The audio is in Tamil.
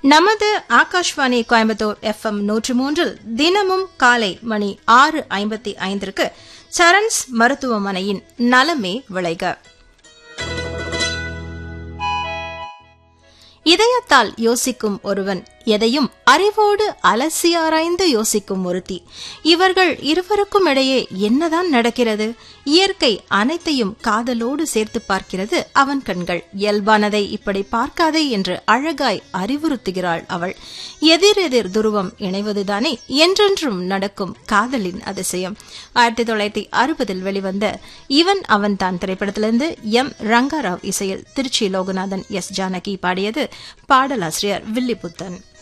நமது ஆகாஷ்வாணி கோயம்புத்தூர் எஃப்எம் நூற்று மூன்றில் தினமும் காலை மணி ஆறு ஐம்பத்தி ஐந்திற்கு சரண்ஸ் மருத்துவமனையின் நலமே விளைக இதயத்தால் யோசிக்கும் ஒருவன் எதையும் அறிவோடு அலசி ஆராய்ந்து யோசிக்கும் ஒருத்தி இவர்கள் இருவருக்கும் இடையே என்னதான் நடக்கிறது இயற்கை அனைத்தையும் காதலோடு சேர்த்து பார்க்கிறது அவன் கண்கள் இயல்பானதை இப்படி பார்க்காதே என்று அழகாய் அறிவுறுத்துகிறாள் அவள் எதிரெதிர் துருவம் இணைவதுதானே என்றென்றும் நடக்கும் காதலின் அதிசயம் ஆயிரத்தி தொள்ளாயிரத்தி அறுபதில் வெளிவந்த இவன் அவன் தான் திரைப்படத்திலிருந்து எம் ரங்காராவ் இசையில் திருச்சி லோகநாதன் எஸ் ஜானகி பாடியது பாடலாசிரியர் வில்லிபுத்தன்